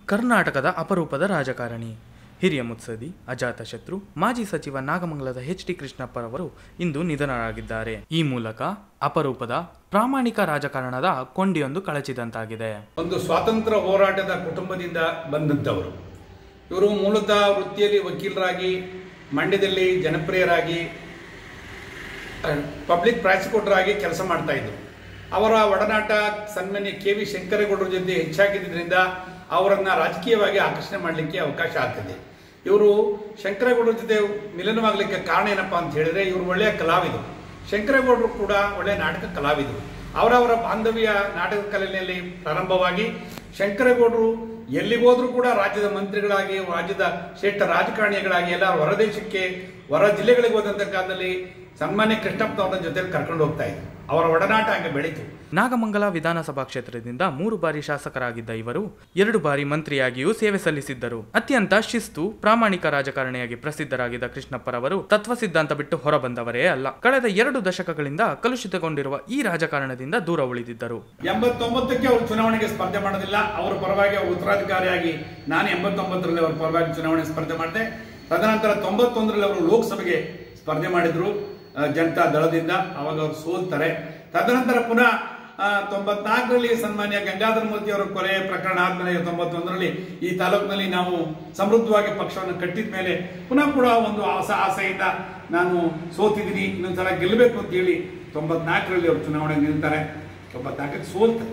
ಕರ್ನಾಟಕದ ಅಪರೂಪದ ರಾಜಕಾರಣಿ ಹಿರಿಯ ಮುತ್ಸದಿ ಅಜಾತಶತ್ರು ಮಾಜಿ ಸಚಿವ ನಾಗಮಂಗಲದ ಎಚ್ ಟಿ ಕೃಷ್ಣಪ್ಪರವರು ಇಂದು ನಿಧನರಾಗಿದ್ದಾರೆ ಈ ಮೂಲಕ ಅಪರೂಪದ ಪ್ರಾಮಾಣಿಕ ರಾಜಕಾರಣದ ಕೊಂಡಿಯೊಂದು ಕಳಚಿದಂತಾಗಿದೆ ಒಂದು ಸ್ವಾತಂತ್ರ್ಯ ಹೋರಾಟದ ಕುಟುಂಬದಿಂದ ಬಂದಂಥವರು ಇವರು ಮೂಲತಃ ವೃತ್ತಿಯಲ್ಲಿ ವಕೀಲರಾಗಿ ಮಂಡ್ಯದಲ್ಲಿ ಜನಪ್ರಿಯರಾಗಿ ಪಬ್ಲಿಕ್ ಪ್ರಾಸಿಕ್ಯೂಟರ್ ಆಗಿ ಕೆಲಸ ಮಾಡ್ತಾ ಇದ್ರು ಅವರ ಒಡನಾಟ ಸನ್ಮಾನ್ಯ ಕೆ ವಿ ಶಂಕರೇಗೌಡರ ಜೊತೆ ಹೆಚ್ಚಾಗಿದ್ದರಿಂದ ಅವರನ್ನ ರಾಜಕೀಯವಾಗಿ ಆಕರ್ಷಣೆ ಮಾಡಲಿಕ್ಕೆ ಅವಕಾಶ ಆಗ್ತದೆ ಇವರು ಶಂಕರೇಗೌಡರ ಜೊತೆ ಮಿಲನವಾಗಲಿಕ್ಕೆ ಕಾರಣ ಏನಪ್ಪಾ ಅಂತ ಹೇಳಿದ್ರೆ ಇವರು ಒಳ್ಳೆಯ ಕಲಾವಿದರು ಶಂಕರೇಗೌಡರು ಕೂಡ ಒಳ್ಳೆಯ ನಾಟಕ ಕಲಾವಿದರು ಅವರವರ ಬಾಂಧವ್ಯ ನಾಟಕ ಕಲೆಯಲ್ಲಿ ಪ್ರಾರಂಭವಾಗಿ ಶಂಕರೇಗೌಡರು ಎಲ್ಲಿಗೋದ್ರೂ ಕೂಡ ರಾಜ್ಯದ ಮಂತ್ರಿಗಳಾಗಿ ರಾಜ್ಯದ ಶ್ರೇಷ್ಠ ರಾಜಕಾರಣಿಗಳಾಗಿ ಎಲ್ಲ ಹೊರದೇಶಕ್ಕೆ ಹೊರ ಜಿಲ್ಲೆಗಳಿಗೆ ಹೋದಂತ ಕಾಲದಲ್ಲಿ ಸನ್ಮಾನ್ಯ ಕೃಷ್ಣಪ್ಪನವರ ಜೊತೆ ಕರ್ಕೊಂಡು ಹೋಗ್ತಾ ಇದ್ರು ಅವರ ಒಡನಾಟ ಹಂಗೆ ಬೆಳೀತು ನಾಗಮಂಗಲ ವಿಧಾನಸಭಾ ಕ್ಷೇತ್ರದಿಂದ ಮೂರು ಬಾರಿ ಶಾಸಕರಾಗಿದ್ದ ಇವರು ಎರಡು ಬಾರಿ ಮಂತ್ರಿಯಾಗಿಯೂ ಸೇವೆ ಸಲ್ಲಿಸಿದ್ದರು ಅತ್ಯಂತ ಶಿಸ್ತು ಪ್ರಾಮಾಣಿಕ ರಾಜಕಾರಣಿಯಾಗಿ ಪ್ರಸಿದ್ಧರಾಗಿದ್ದ ಕೃಷ್ಣಪ್ಪರವರು ತತ್ವ ಸಿದ್ಧಾಂತ ಬಿಟ್ಟು ಹೊರಬಂದವರೇ ಅಲ್ಲ ಕಳೆದ ಎರಡು ದಶಕಗಳಿಂದ ಕಲುಷಿತಗೊಂಡಿರುವ ಈ ರಾಜಕಾರಣದಿಂದ ದೂರ ಉಳಿದಿದ್ದರು ಎಂಬತ್ತೊಂಬತ್ತಕ್ಕೆ ಅವರು ಚುನಾವಣೆಗೆ ಸ್ಪರ್ಧೆ ಮಾಡೋದಿಲ್ಲ ಅವರ ಪರವಾಗಿ ಅವರು ಉತ್ತರಾಧಿಕಾರಿಯಾಗಿ ನಾನು ಎಂಬತ್ತೊಂಬತ್ತರಲ್ಲಿ ಅವರ ಪರವಾಗಿ ಚುನಾವಣೆ ಸ್ಪರ್ಧೆ ಮಾಡಿದೆ ತದನಂತರ ತೊಂಬತ್ತೊಂದರಲ್ಲಿ ಅವರು ಲೋಕಸಭೆಗೆ ಸ್ಪರ್ಧೆ ಮಾಡಿದ್ರು ಆ, ಜನತಾ ದಳದಿಂದ ಅವಾಗ ಅವರು ಸೋಲ್ತಾರೆ ತದನಂತರ ಪುನಃ ಆ, ತೊಂಬತ್ನಾಲ್ಕರಲ್ಲಿ ಸನ್ಮಾನ್ಯ ಗಂಗಾಧರ ಮೂರ್ತಿ ಅವರ ಕೊಲೆ ಪ್ರಕರಣ ಆದ್ಮೇಲೆ ತೊಂಬತ್ತೊಂದರಲ್ಲಿ ಈ ತಾಲೂಕಿನಲ್ಲಿ ನಾವು ಸಮೃದ್ಧವಾಗಿ ಪಕ್ಷವನ್ನು ಕಟ್ಟಿದ ಮೇಲೆ ಪುನಃ ಕೂಡ ಒಂದು ಆಸ ಆಸೆಯಿಂದ ನಾನು ಸೋತಿದ್ದೀನಿ ಇನ್ನೊಂದ್ಸಲ ಗೆಲ್ಲಬೇಕು ಅಂತ ಹೇಳಿ ತೊಂಬತ್ನಾಲ್ಕರಲ್ಲಿ ಅವರು ಚುನಾವಣೆ ನಿಲ್ತಾರೆ ತೊಂಬತ್ನಾಲ್ಕಕ್ಕೆ ಸೋಲ್ತಾರೆ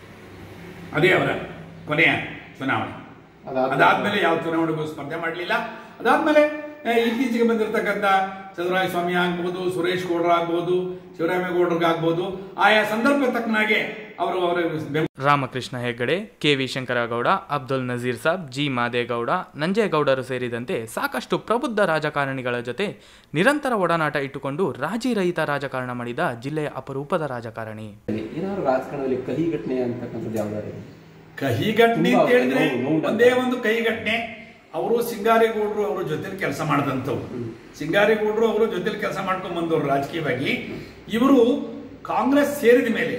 ಅದೇ ಅವರ ಕೊನೆಯ ಚುನಾವಣೆ ಅದಾದ್ಮೇಲೆ ಯಾವ ಚುನಾವಣೆಗೂ ಸ್ಪರ್ಧೆ ಮಾಡಲಿಲ್ಲ ಅದಾದ್ಮೇಲೆ ಆ, ಇತ್ತೀಚೆಗೆ ಬಂದಿರತಕ್ಕಂಥ ಚಂದ್ರರಾಯ ಸ್ವಾಮಿ ಆಗ್ಬೋದು ಸುರೇಶ್ ಗೌಡ್ರ ಆಗ್ಬೋದು ಶಿವರಾಮೇಗೌಡರಿಗಾಗ್ಬೋದು ಆಯಾ ಸಂದರ್ಭ ತಕ್ಕನಾಗೆ ಅವರು ಅವರ ಬೆಂಬಲ Ramakrishna Hegde K V Shankaragowda Abdul Nazir Sab G Madegowda ನಂಜೇಗೌಡರು ಸೇರಿದಂತೆ ಸಾಕಷ್ಟು ಪ್ರಬುದ್ಧ ರಾಜಕಾರಣಿಗಳ ಜೊತೆ ನಿರಂತರ ಒಡನಾಟ ಇಟ್ಟುಕೊಂಡು ರಾಜಿ ರಹಿತ ರಾಜಕಾರಣ ಮಾಡಿದ ಜಿಲ್ಲೆಯ ಅಪರೂಪದ ರಾಜಕಾರಣಿ ಏನಾದ್ರು ರಾಜಕಾರಣದಲ್ಲಿ ಕಹಿ ಘಟನೆ ಅಂತಕ್ಕಂಥದ್ದು ಯಾವ್ದಾದ್ರು ಕಹಿ ಘಟನೆ ಅಂತ ತುಂಬಾ ಹೇಳಿದ್ರೆ ನೋವು- ನೋವುಂಟಾಗ್ತದೆ. ಒಂದೇ ಒಂದು ಕಹಿ ಘಟನೆ ಅವರು ಸಿಂಗಾರೇಗೌಡರು ಅವರ ಜೊತೆಲಿ ಕೆಲಸ ಮಾಡಿದಂಥವ್ರು ಸಿಂಗಾರೇಗೌಡರು ಅವರು ಜೊತೆಲಿ ಕೆಲಸ ಮಾಡ್ಕೊಂಡ್ ಬಂದವರು ರಾಜಕೀಯವಾಗಿ ಇವರು ಕಾಂಗ್ರೆಸ್ ಸೇರಿದ ಮೇಲೆ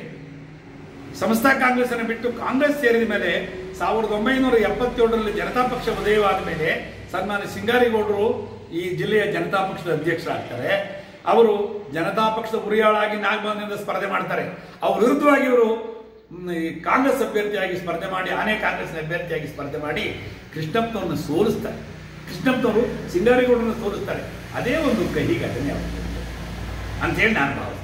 ಸಂಸ್ಥಾ ಕಾಂಗ್ರೆಸ್ ಅನ್ನು ಬಿಟ್ಟು ಕಾಂಗ್ರೆಸ್ ಸೇರಿದ ಮೇಲೆ ಸಾವಿರದ ಒಂಬೈನೂರ ಎಪ್ಪತ್ತೇಳರಲ್ಲಿ ಜನತಾ ಪಕ್ಷ ಉದಯವಾದ ಮೇಲೆ ಸನ್ಮಾನ್ಯ ಸಿಂಗಾರೇಗೌಡರು ಈ ಜಿಲ್ಲೆಯ ಜನತಾ ಪಕ್ಷದ ಅಧ್ಯಕ್ಷರಾಗ್ತಾರೆ ಅವರು ಜನತಾ ಪಕ್ಷದ ಉರಿಯಾಳಾಗಿ ನಾಗಭವನದಿಂದ ಸ್ಪರ್ಧೆ ಮಾಡ್ತಾರೆ ಅವ್ರ ವಿರುದ್ಧವಾಗಿ ಇವರು ಮ್, ಈ ಕಾಂಗ್ರೆಸ್ ಅಭ್ಯರ್ಥಿಯಾಗಿ ಸ್ಪರ್ಧೆ ಮಾಡಿ ಆನೆ ಕಾಂಗ್ರೆಸ್ ಅಭ್ಯರ್ಥಿಯಾಗಿ ಸ್ಪರ್ಧೆ ಮಾಡಿ ಕೃಷ್ಣಪ್ಪನವ್ರನ್ನ ಸೋಲಿಸ್ತಾರೆ ಕೃಷ್ಣಪ್ಪನವರು ಸಿಂಗಾರೇಗೌಡರನ್ನ ಸೋಲಿಸ್ತಾರೆ ಅದೇ ಒಂದು ಕಹಿ ಘಟನೆ ಅವರು ಅಂತೇಳಿ ನಾನು ಭಾವಿಸ್ತೇನೆ